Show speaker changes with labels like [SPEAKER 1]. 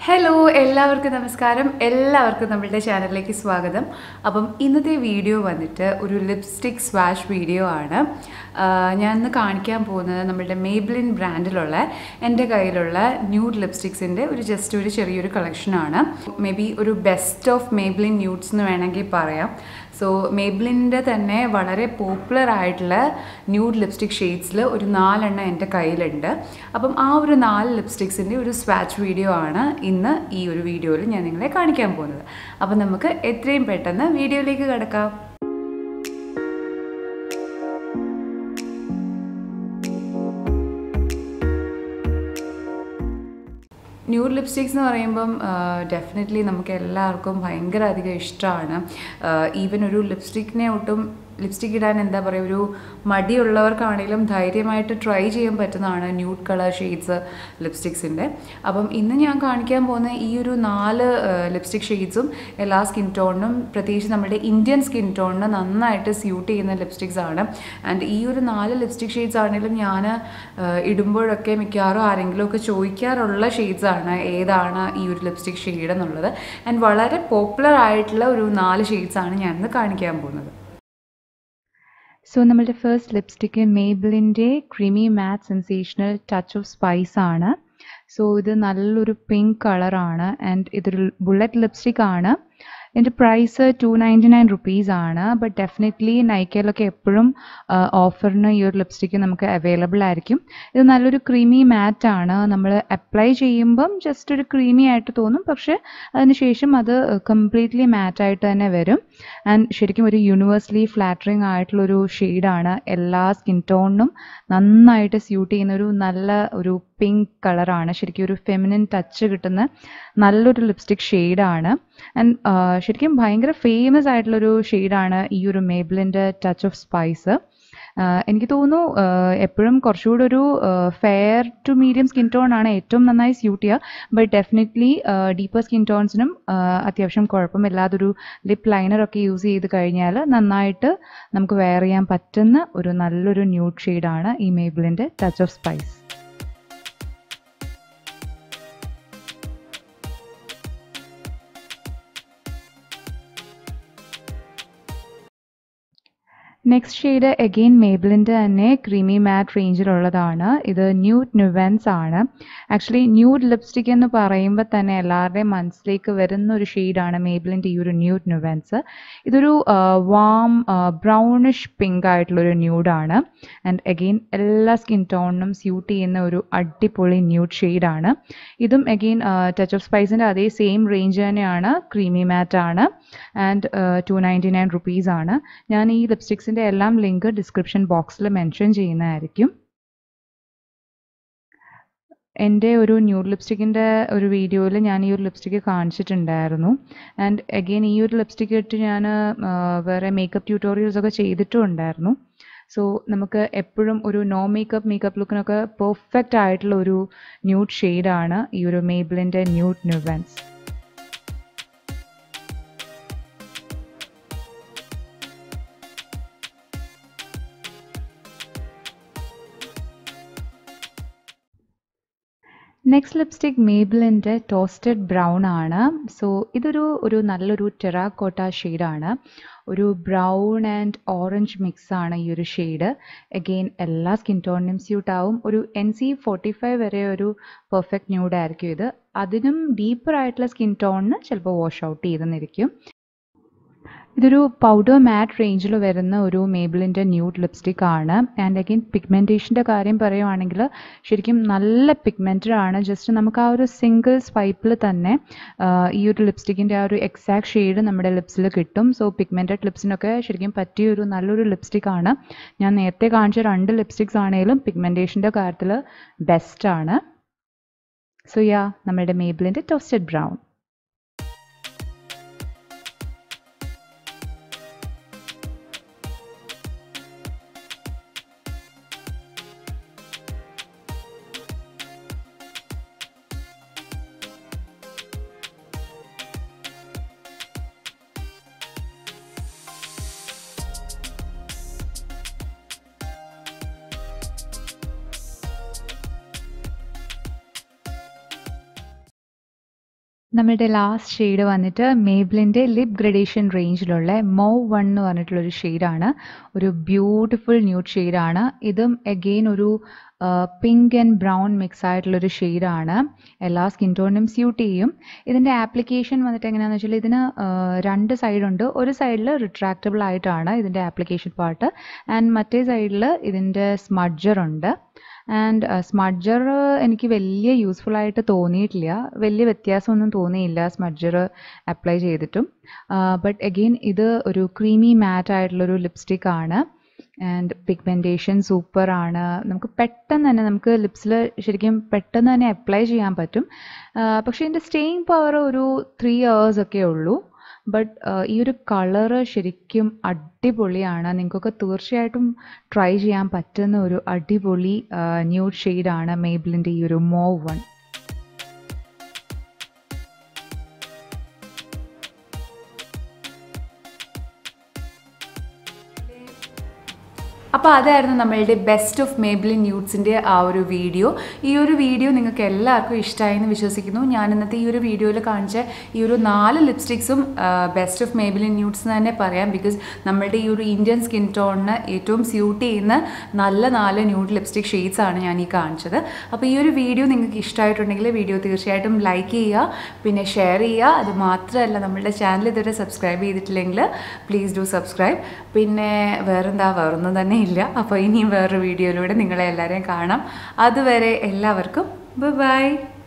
[SPEAKER 1] hello എല്ലാവർക്കും നമസ്കാരം എല്ലാവർക്കും നമ്മളുടെ ചാനലിലേക്ക് സ്വാഗതം അപ്പം ഇന്നത്തെ വീഡിയോ വന്നിട്ട് ഒരു ലിപ്സ്റ്റിക് സ്വാഷ് വീഡിയോ ആണ് ആഹ് ഞാൻ ഇന്ന് കാണിക്കാൻ പോകുന്നത് നമ്മളുടെ മേബ്ലിൻ ബ്രാൻഡിലുള്ള എൻ്റെ കയ്യിലുള്ള ന്യൂഡ് ലിപ്സ്റ്റിക്സിൻ്റെ ഒരു ജസ്റ്റ് ഒരു ചെറിയൊരു കളക്ഷനാണ് മേ ബി ഒരു ബെസ്റ്റ് ഓഫ് മേബ്ലിൻ ന്യൂഡ്സ് എന്ന് വേണമെങ്കിൽ പറയാം സോ മേബ്ലിൻ്റെ തന്നെ വളരെ പോപ്പുലർ ആയിട്ടുള്ള ന്യൂഡ് ലിപ്സ്റ്റിക് ഷെയ്ഡ്സിൽ ഒരു നാലെണ്ണം എൻ്റെ കയ്യിലുണ്ട് അപ്പം ആ ഒരു നാല് ലിപ്സ്റ്റിക്സിൻ്റെ ഒരു സ്വാച്ച് വീഡിയോ ആണ് ഇന്ന് ഈ ഒരു വീഡിയോയിൽ ഞാൻ നിങ്ങളെ കാണിക്കാൻ പോകുന്നത് അപ്പം നമുക്ക് എത്രയും പെട്ടെന്ന് വീഡിയോയിലേക്ക് കിടക്കാം ന്യൂഡ് ലിപ്സ്റ്റിക്സ് എന്ന് പറയുമ്പം ഡെഫിനറ്റ്ലി നമുക്ക് എല്ലാവർക്കും ഭയങ്കര അധികം ഇഷ്ടമാണ് ഈവൻ ഒരു ലിപ്സ്റ്റിക്കിനെ ഒട്ടും ലിപ്സ്റ്റിക് ഇടാൻ എന്താ പറയുക ഒരു മടിയുള്ളവർക്കാണെങ്കിലും ധൈര്യമായിട്ട് ട്രൈ ചെയ്യാൻ പറ്റുന്നതാണ് ന്യൂഡ് കളർ ഷെയ്ഡ്സ് ലിപ്സ്റ്റിക്സിൻ്റെ അപ്പം ഇന്ന് ഞാൻ കാണിക്കാൻ പോകുന്ന ഈ ഒരു നാല് ലിപ്സ്റ്റിക് ഷെയ്ഡ്സും എല്ലാ സ്കിൻ ടോണിനും പ്രത്യേകിച്ച് നമ്മുടെ ഇന്ത്യൻ സ്കിൻ ടോണിന് നന്നായിട്ട് സ്യൂട്ട് ചെയ്യുന്ന ലിപ്സ്റ്റിക്സ് ആണ് ആൻഡ് ഈ ഒരു നാല് ലിപ്സ്റ്റിക് ഷെയ്ഡ്സ് ആണെങ്കിലും ഞാൻ ഇടുമ്പോഴൊക്കെ മിക്കവാറും ആരെങ്കിലും ഒക്കെ ചോദിക്കാറുള്ള ഷെയ്ഡ്സ് ആണ് ഏതാണ് ഈ ഒരു ലിപ്സ്റ്റിക് ഷെയ്ഡ് എന്നുള്ളത് ആൻഡ് വളരെ പോപ്പുലർ ആയിട്ടുള്ള ഒരു നാല് ഷെയ്ഡ്സ് ആണ് ഞാനിന്ന് കാണിക്കാൻ പോകുന്നത്
[SPEAKER 2] സോ നമ്മളുടെ ഫസ്റ്റ് ലിപ്സ്റ്റിക്ക് മേബിളിൻ്റെ creamy matte sensational touch of spice ആണ് സോ ഇത് നല്ലൊരു പിങ്ക് കളറാണ് ആൻഡ് ഇതൊരു ബുള്ളറ്റ് ലിപ്സ്റ്റിക് ആണ് ഇതിൻ്റെ price two ninety nine rupees ആണ് ബട്ട് ഡെഫിനറ്റ്ലി നൈക്കയിലൊക്കെ എപ്പോഴും ഓഫറിന് ഈ ഒരു ലിപ്സ്റ്റിക്ക് നമുക്ക് അവൈലബിൾ ആയിരിക്കും ഇത് നല്ലൊരു ക്രീമി മാറ്റ് ആണ് നമ്മൾ അപ്ലൈ ചെയ്യുമ്പം ജസ്റ്റ് ഒരു ക്രീമി ആയിട്ട് തോന്നും പക്ഷേ അതിനുശേഷം അത് കംപ്ലീറ്റ്ലി മാറ്റ് ആയിട്ട് തന്നെ വരും ആൻഡ് ശരിക്കും ഒരു യൂണിവേഴ്സലി ഫ്ലാറ്ററിങ് ആയിട്ടുള്ളൊരു ഷെയ്ഡാണ് എല്ലാ സ്കിൻ ടോണിനും നന്നായിട്ട് സ്യൂട്ട് ചെയ്യുന്ന ഒരു നല്ല ഒരു പിങ്ക് കളറാണ് ശരിക്കും ഒരു ഫെമിനിൻ ടച്ച് കിട്ടുന്ന നല്ലൊരു ലിപ്സ്റ്റിക് ഷെയ്ഡാണ് ആൻഡ് ശരിക്കും ഭയങ്കര ഫേമസ് ആയിട്ടുള്ളൊരു ഷെയ്ഡാണ് ഈ ഒരു മേബിളിൻ്റെ ടച്ച് ഓഫ് സ്പൈസ് എനിക്ക് തോന്നുന്നു എപ്പോഴും കുറച്ചുകൂടെ ഒരു fair to medium skin tone ആണ് ഏറ്റവും നന്നായി സ്യൂട്ട് ചെയ്യുക ബട്ട് ഡെഫിനറ്റ്ലി ഡീപ്പർ സ്കിൻ ടോൺസിനും അത്യാവശ്യം കുഴപ്പമില്ലാതൊരു ലിപ്പ് ലൈനറൊക്കെ യൂസ് ചെയ്ത് കഴിഞ്ഞാൽ നന്നായിട്ട് നമുക്ക് വെയർ ചെയ്യാൻ പറ്റുന്ന ഒരു നല്ലൊരു ന്യൂഡ് ഷെയ്ഡാണ് ഈ മേബിളിൻ്റെ touch of spice next shade again മേബിളിൻ്റെ തന്നെ ക്രീമി മാറ്റ് റേഞ്ചിലുള്ളതാണ് ഇത് ന്യൂഡ് ന്യൂവൻസ് ആണ് ആക്ച്വലി ന്യൂഡ് ലിപ്സ്റ്റിക് എന്ന് പറയുമ്പോൾ തന്നെ എല്ലാവരുടെയും മനസ്സിലേക്ക് വരുന്ന ഒരു ഷെയ്ഡാണ് മേബിളിൻ്റെ ഈ ഒരു ന്യൂഡ് ന്യൂവൻസ് ഇതൊരു വാം ബ്രൗണിഷ് പിങ്ക് ആയിട്ടുള്ളൊരു ന്യൂഡാണ് ആൻഡ് അഗെയിൻ എല്ലാ സ്കിൻ ടോണിനും സ്യൂട്ട് ചെയ്യുന്ന ഒരു അടിപൊളി ന്യൂഡ് ഷെയ്ഡാണ് ഇതും അഗെയിൻ ടച്ച് ഓഫ് സ്പൈസിൻ്റെ അതേ സെയിം റേഞ്ച് തന്നെയാണ് ക്രീമി മാറ്റ് ആണ് and two ninety nine rupees ആണ് ഞാൻ ഈ ലിപ്സ്റ്റിക്സിൻ്റെ എല്ലാം ലിങ്ക് ഡിസ്ക്രിപ്ഷൻ ബോക്സിൽ മെൻഷൻ ചെയ്യുന്നതായിരിക്കും എൻ്റെ ഒരു ന്യൂഡ് ലിപ്സ്റ്റിക്കിൻ്റെ ഒരു വീഡിയോയിൽ ഞാൻ ഈ ഒരു ലിപ്സ്റ്റിക്ക് കാണിച്ചിട്ടുണ്ടായിരുന്നു ആൻഡ് അഗെയിൻ ഈ ഒരു ലിപ്സ്റ്റിക്ക് ഇട്ട് ഞാൻ വേറെ മേക്കപ്പ് ട്യൂട്ടോറിയൽസ് ഒക്കെ ചെയ്തിട്ടും ഉണ്ടായിരുന്നു സോ നമുക്ക് എപ്പോഴും ഒരു നോ മേക്കപ്പ് മേക്കപ്പ് ലുക്കിനൊക്കെ പെർഫെക്റ്റ് ആയിട്ടുള്ള ഒരു ന്യൂഡ് ഷെയ്ഡാണ് ഈ ഒരു മേബിളിൻ്റെ ന്യൂഡ് ന്യൂവൻസ് നെക്സ്റ്റ് ലിപ്സ്റ്റിക് മേബിളിൻ്റെ ടോസ്റ്റഡ് ബ്രൗൺ ആണ് സോ ഇതൊരു ഒരു നല്ലൊരു ടെറാക്കോട്ട ഷെയ്ഡാണ് ഒരു ബ്രൗൺ ആൻഡ് ഓറഞ്ച് മിക്സ് ആണ് ഈ ഒരു ഷെയ്ഡ് അഗെയിൻ എല്ലാ സ്കിൻ ടോണിനും സ്യൂട്ട് ആവും ഒരു എൻ സി ഫോർട്ടി ഫൈവ് വരെ ഒരു പെർഫെക്റ്റ് ന്യൂഡ് ആയിരിക്കും ഇത് അതിനും ഡീപ്പർ ആയിട്ടുള്ള സ്കിൻ ടോണിന് ചിലപ്പോൾ വാഷ് ഔട്ട് ചെയ്തെന്നിരിക്കും ഇതൊരു പൗഡർ മാറ്റ് റേഞ്ചിൽ വരുന്ന ഒരു മേബിളിൻ്റെ ന്യൂഡ് ലിപ്സ്റ്റിക് ആണ് ആൻഡ് അഗെയിൻ പിഗ്മെൻറ്റേഷൻ്റെ കാര്യം പറയുവാണെങ്കിൽ ശരിക്കും നല്ല പിഗ്മെൻറ്റഡ് ആണ് ജസ്റ്റ് നമുക്ക് ആ ഒരു സിംഗിൾ സ്വൈപ്പിൽ തന്നെ ഈ ഒരു ലിപ്സ്റ്റിക്കിൻ്റെ ആ ഒരു എക്സാക്ട് ഷെയ്ഡ് നമ്മുടെ ലിപ്സിൽ കിട്ടും സോ പിഗ്മെൻറ്റഡ് ലിപ്സിനൊക്കെ ശരിക്കും പറ്റിയ ഒരു നല്ലൊരു ലിപ്സ്റ്റിക് ആണ് ഞാൻ നേരത്തെ കാണിച്ച രണ്ട് ലിപ്സ്റ്റിക്സ് ആണെങ്കിലും പിഗ്മെൻറ്റേഷൻ്റെ കാര്യത്തിൽ ബെസ്റ്റാണ് സോ യാ നമ്മുടെ മേബിളിൻ്റെ ടോസ്റ്റഡ് ബ്രൗൺ നമ്മളുടെ ലാസ്റ്റ് ഷെയ്ഡ് വന്നിട്ട് മേബിളിൻ്റെ ലിപ് ഗ്രഡേഷൻ റേഞ്ചിലുള്ള മോ വൺ എന്ന് പറഞ്ഞിട്ടുള്ളൊരു ഷെയ്ഡാണ് ഒരു ബ്യൂട്ടിഫുൾ ന്യൂഡ് ഷെയ്ഡാണ് ഇതും എഗെയിൻ ഒരു പിങ്ക് ആൻഡ് ബ്രൗൺ മിക്സ് ആയിട്ടുള്ളൊരു ഷെയ്ഡാണ് എല്ലാ സ്കിൻ ടോണിനും സ്യൂട്ട് ചെയ്യും ഇതിൻ്റെ ആപ്ലിക്കേഷൻ വന്നിട്ട് എങ്ങനെയാണെന്ന് വെച്ചാൽ ഇതിന് രണ്ട് സൈഡുണ്ട് ഒരു സൈഡിൽ റിട്രാക്റ്റബിൾ ആയിട്ടാണ് ഇതിൻ്റെ ആപ്ലിക്കേഷൻ പാർട്ട് ആൻഡ് മറ്റേ സൈഡിൽ ഇതിൻ്റെ സ്മഡ്ജർ ഉണ്ട് ആൻഡ് സ്മഡ്ജർ എനിക്ക് വലിയ യൂസ്ഫുൾ ആയിട്ട് തോന്നിയിട്ടില്ല വലിയ വ്യത്യാസമൊന്നും തോന്നിയില്ല സ്മഡ്ജർ അപ്ലൈ ചെയ്തിട്ടും ബട്ട് അഗെയിൻ ഇത് ഒരു ക്രീമി മാറ്റ് ആയിട്ടുള്ളൊരു ലിപ്സ്റ്റിക് ആണ് ആൻഡ് പിഗ്മെൻറ്റേഷൻ സൂപ്പർ ആണ് നമുക്ക് പെട്ടെന്ന് തന്നെ നമുക്ക് ലിപ്സിൽ ശരിക്കും പെട്ടെന്ന് തന്നെ അപ്ലൈ ചെയ്യാൻ പറ്റും പക്ഷേ ഇതിൻ്റെ സ്റ്റേയിങ് പവർ ഒരു ത്രീ ഇയേഴ്സ് ഒക്കെ ഉള്ളൂ ബട്ട് ഈ ഒരു കളറ് ശരിക്കും അടിപൊളിയാണ് നിങ്ങൾക്കൊക്കെ തീർച്ചയായിട്ടും ട്രൈ ചെയ്യാൻ പറ്റുന്ന ഒരു അടിപൊളി ന്യൂഡ് ഷെയ്ഡാണ് മേബിളിൻ്റെ ഈ ഒരു മോവ് വൺ
[SPEAKER 1] അപ്പോൾ അതായിരുന്നു നമ്മളുടെ ബെസ്റ്റ് ഓഫ് മേബിളിൻ ന്യൂഡ്സിൻ്റെ ആ ഒരു വീഡിയോ ഈ ഒരു വീഡിയോ നിങ്ങൾക്ക് എല്ലാവർക്കും ഇഷ്ടമായി എന്ന് വിശ്വസിക്കുന്നു ഞാൻ ഇന്നത്തെ ഈ ഒരു വീഡിയോയിൽ കാണിച്ച ഈ ഒരു നാല് ലിപ്സ്റ്റിക്സും ബെസ്റ്റ് ഓഫ് മേബിളിൻ ന്യൂഡ്സ് എന്ന് തന്നെ പറയാം ബിക്കോസ് നമ്മളുടെ ഈ ഒരു ഇന്ത്യൻ സ്കിൻ ടോണിന് ഏറ്റവും സ്യൂട്ട് ചെയ്യുന്ന നല്ല നാല് ന്യൂഡ് ലിപ്സ്റ്റിക് ഷെയ്ഡ്സ് ആണ് ഞാൻ ഈ കാണിച്ചത് അപ്പോൾ ഈ ഒരു വീഡിയോ നിങ്ങൾക്ക് ഇഷ്ടമായിട്ടുണ്ടെങ്കിൽ വീഡിയോ തീർച്ചയായിട്ടും ലൈക്ക് ചെയ്യുക പിന്നെ ഷെയർ ചെയ്യുക അത് മാത്രമല്ല നമ്മളുടെ ചാനൽ ഇതുവരെ സബ്സ്ക്രൈബ് ചെയ്തിട്ടില്ലെങ്കിൽ പ്ലീസ് ഡു സബ്സ്ക്രൈബ് പിന്നെ വേറെന്താ വേറൊന്നും തന്നെ ഇല്ല അപ്പോൾ ഇനിയും വേറൊരു വീഡിയോയിലൂടെ നിങ്ങളെ എല്ലാവരെയും കാണാം അതുവരെ എല്ലാവർക്കും ബൈ